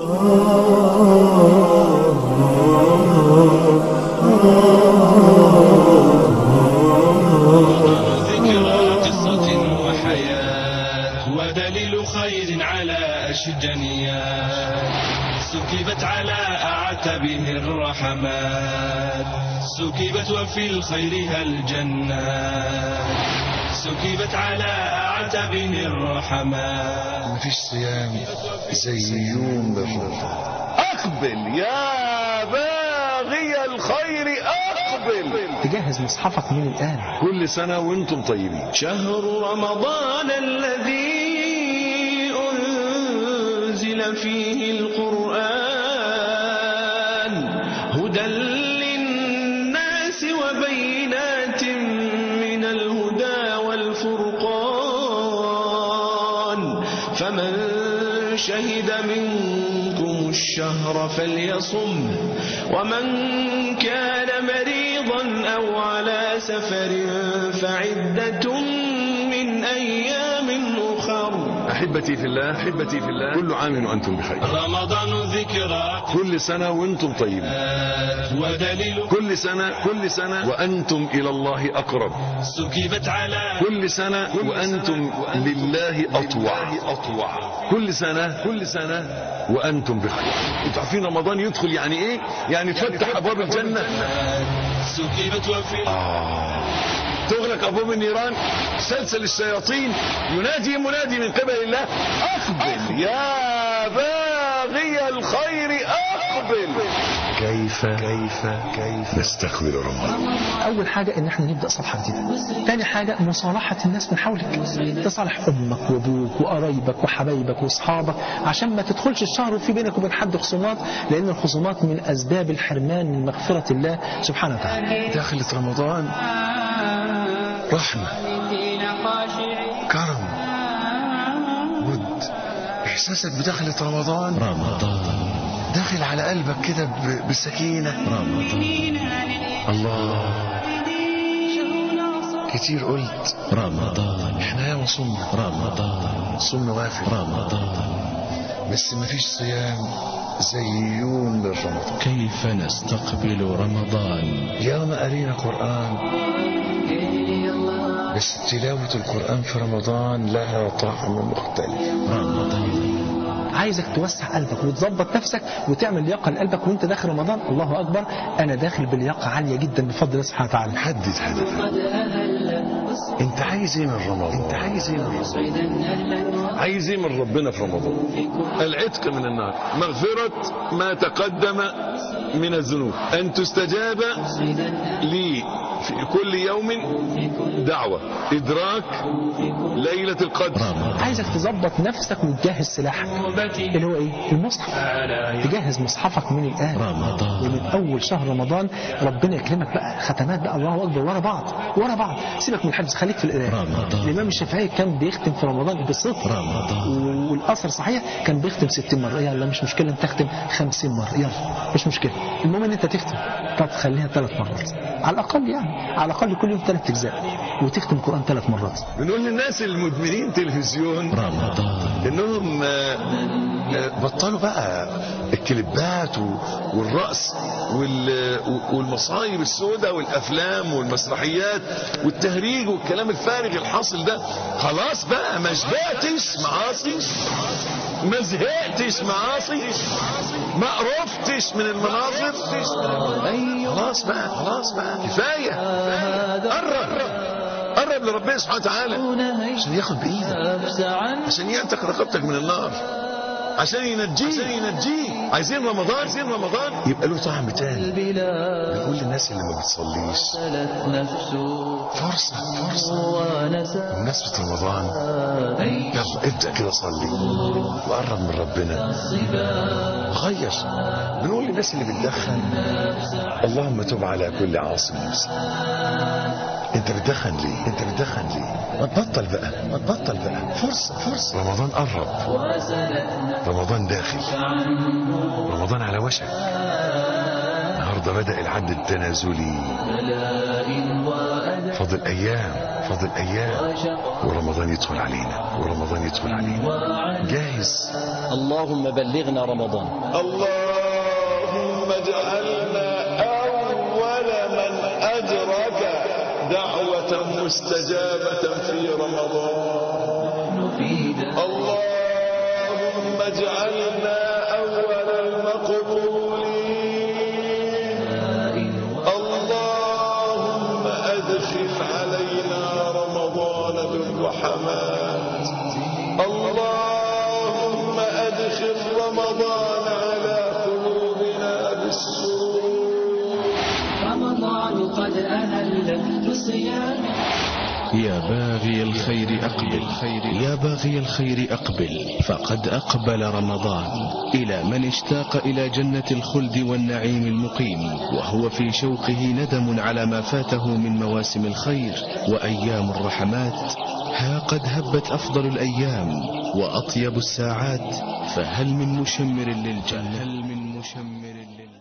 ذكرى قصة وحياة ودليل خير على أشجنيات سكبت على أعتبه الرحمات سكبت وفي الخير الجنات سكبت على أعتبه الرحمات مفيش صيام زي يوم رمضان أقبل يا باغي الخير أقبل تجهز مصحفك من الآن كل سنة وانتم طيبين شهر رمضان الذي أنزل فيه القرآن هدى للناس وبينات من الهدى والفرقان فمن شهد منكم الشهر فليصم ومن كان مريضا أو على سفر فعدة من أيام أخر أحبتي في الله أحبتي في الله كل عام وأنتم بخير رمضان ذكرى كل سنة وانتم طيبين ودليل كل سنة كل سنة وأنتم إلى الله أقرب سكبت على كل سنة وأنتم لله أطوع أطوع كل سنة كل سنة وأنتم بخير انتوا عارفين رمضان يدخل يعني إيه يعني تفتح أبواب الجنة سكبت وفي تغلق أبواب النيران سلسل الشياطين ينادي منادي من قبل الله أقبل يا باغي الخير أقبل كيف كيف كيف نستقبل رمضان أول حاجة إن احنا نبدأ صفحة جديدة تاني حاجة مصالحة الناس من حولك تصالح أمك وأبوك وقرايبك وحبايبك وأصحابك عشان ما تدخلش الشهر وفي بينك وبين حد خصومات لأن الخصومات من أسباب الحرمان من مغفرة الله سبحانه وتعالى دخلت رمضان رحمة كرم ود إحساسك بدخلة رمضان رمضان داخل على قلبك كده ب- بالسكينة رمضان الله كتير قلت رمضان احنا ياما صمنا رمضان صمنا وافر رمضان بس مفيش صيام زي يوم من رمضان كيف نستقبل رمضان ياما قرينا قرآن بس تلاوة القرآن في رمضان لها طعم مختلف رمضان عايزك توسع قلبك وتظبط نفسك وتعمل لياقة لقلبك وانت داخل رمضان الله أكبر أنا داخل بلياقة عالية جدا بفضل الله سبحانه وتعالى حدد هدفك انت عايز ايه من رمضان انت عايز ايه من رمضان عايز ايه من ربنا في رمضان العتق من النار مغفرة ما تقدم من الذنوب ان تستجاب لي في كل يوم دعوة ادراك ليلة القدر رمضان عايزك تظبط نفسك وتجهز سلاحك اللي هو ايه المصحف تجهز مصحفك من الآن رمضان ومن اول شهر رمضان ربنا يكرمك بقى ختمات بقى الله اكبر ورا بعض ورا بعض سيبك من الحفظ خليك في القرايه رمضان. الامام الشافعي كان بيختم في رمضان بصفر رمضان. والاثر صحيح كان بيختم 60 مره يلا مش مشكله انت تختم 50 مره يلا مش مشكله المهم ان انت تختم طب خليها ثلاث مرات على الاقل يعني على الاقل كل يوم ثلاث اجزاء وتختم القران ثلاث مرات بنقول للناس المدمنين تلفزيون رمضان انهم آه، آه، بطلوا بقى الكليبات و- والرقص وال- والمصايب السوداء والافلام والمسرحيات والتهريج والكلام الفارغ الحاصل ده خلاص بقى ما شبعتش معاصي ما زهقتش معاصي ما قرفتش من المناظر خلاص بقى خلاص بقى كفايه قرب قرب لربنا سبحانه وتعالى عشان ياخد بايدك عشان يعتق رقبتك من النار عشان ينجيه عشان ينجيه عايزين رمضان عايزين رمضان يبقى له طعم تاني بنقول للناس اللي ما بتصليش فرصة فرصة بمناسبة رمضان يلا ابدأ كده صلي وقرب من ربنا غير بنقول للناس اللي بتدخن اللهم تب على كل عاصم مسلم انت بتدخن ليه انت بتدخن ليه ما تبطل بقى ما تبطل بقى فرصة فرصة رمضان قرب رمضان داخل رمضان على وشك النهارده بدأ العد التنازلي فاضل ايام فاضل ايام ورمضان يدخل علينا ورمضان يدخل علينا جاهز اللهم بلغنا رمضان اللهم اجعلنا أول من أدرك دعوة مستجابة في رمضان اللهم اجعلنا أول المقبولين اللهم أدخل علينا رمضان بالرحمات اللهم أدخل رمضان على قلوبنا بالسرور رمضان قد أهل بصيام يا باغي الخير أقبل يا باغي الخير أقبل فقد أقبل رمضان إلى من اشتاق إلى جنة الخلد والنعيم المقيم وهو في شوقه ندم على ما فاته من مواسم الخير وأيام الرحمات ها قد هبت أفضل الأيام وأطيب الساعات فهل من مشمر للجنة هل من مشمر